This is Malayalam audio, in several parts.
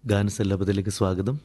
ഗാനസല്ലാപത്തിലേക്ക് സ്വാഗതം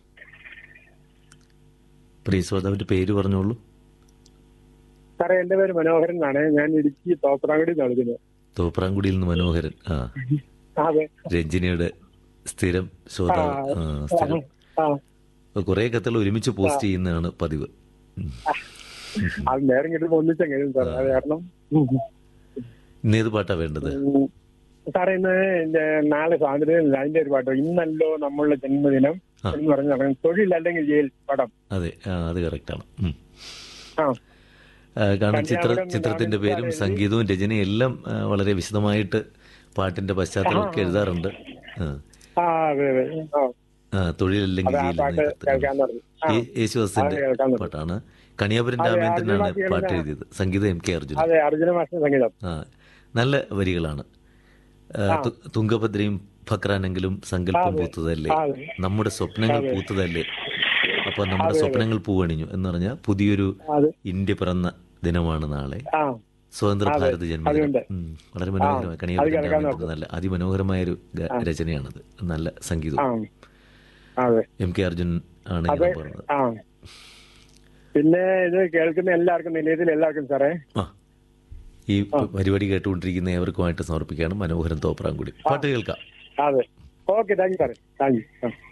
പ്രിയ ശ്രോതാവിൻ്റെ പേര് പറഞ്ഞോളൂ സാറേ എന്റെ പേര് മനോഹരൻ എന്നാണ് ഞാൻ ഇടുക്കി തോപ്രാങ്കുടി നൽകുന്നത് തോപ്രാങ്കുടിയിൽ നിന്ന് മനോഹരൻ ആ അതെ രഞ്ജിനിയുടെ സ്ഥിരം ശ്രോതാവ് ആ, സ്ഥിരം ആ കുറേ കത്തുകൾ ഒരുമിച്ച് പോസ്റ്റ് ചെയ്യുന്നതാണ് പതിവ് ഉം. അത് നേരം കിട്ടുമ്പോ ഒന്നിച്ചും കഴിയും സാർ അത് കാരണം ഇന്നേത് പാട്ടാ വേണ്ടത് ഉം. സാറേ ഇന്ന് എന്റെ നാളെ സ്വാതന്ത്ര്യം അതിന്റെ ഒരു പാട്ടോ ഇന്നല്ലോ നമ്മളുടെ ജന്മദിനം ആ. എന്ന് പറഞ്ഞ് നടക്കും തൊഴിലല്ലെങ്കിൽ ജയിൽ പടം അതെ ആ അത് കറക്റ്റാണ് ഉം. ആ ആ, കാരണം ചിത്ര കന്യാകുമാരി ചിത്രത്തിന്റെ പേരും ഗാനത്തിൽ സംഗീതവും രചനയും എല്ലാം ആ, വളരെ വിശദമായിട്ട് പാട്ടിന്റെ പശ്ചാത്തലമൊക്കെ എഴുതാറുണ്ട് ആ. ആ അതെ അതെ ആ ആ, തൊഴിലല്ലെങ്കിൽ അത് ആ ജയിലെന്ന് പാട്ട് കത്ത്. കേൾക്കാൻ പറഞ്ഞു ആ യേ- യേശുദാസിന്റെ അത് കേൾക്കാൻ പറ്റും. പാട്ടാണ് കണിയാപുരം അതെ, രാമേന്ദ്രനാണ് അർജുന പാട്ട് മാഷിയുടെ എഴുതിയത് സംഗീതം എം കെ അർജുന അതെ അർജുന മാഷിന്റെ സംഗീതം ആ നല്ല വരികളാണ് ആ, ആ. തു- തുങ്കഭദ്രയും ഫക്രാനെങ്കിലും സങ്കല്പം അതെ. പൂത്തതല്ലേ ആ, അതെ നമ്മുടെ സ്വപ്നങ്ങൾ അതെ. പൂത്തതല്ലേ അപ്പൊ നമ്മുടെ അതെ, അതെ. സ്വപ്നങ്ങൾ പൂവണിഞ്ഞു എന്ന് പറഞ്ഞാൽ പുതിയൊരു അത് ഇന്ത്യ പിറന്ന ദിനമാണ് നാളെ ആ സ്വതന്ത്ര അതെ, ഭാരത ജന്മദിനം അതുകൊണ്ട്. ഉം, വളരെ മനോഹരമായ അത് കണിയാപുരം കേൾക്കാൻ രാമേന്ദ്രൻ നല്ല അതിമനോഹരമായ ഒരു ഗ- രചനയാണത് നല്ല ആ സംഗീതം അതെ എം കെ അർജുൻ ആണ് അതെ ഞാൻ പറഞ്ഞത് ആ പിന്നെ ഇത് കേൾക്കുന്ന എല്ലാവർക്കും നിലയത്തിൽ എല്ലാവർക്കും സാറേ ആ ഈ പരിപാടി കേട്ടുകൊണ്ടിരിക്കുന്ന ഏവർക്കുമായിട്ട് സമർപ്പിക്കുകയാണ് മനോഹരൻ തോപ്രാങ്കുടി പാട്ട് കേൾക്കാം അതെ ഓക്കെ താങ്ക് യു സാറേ താങ്ക് യു ആ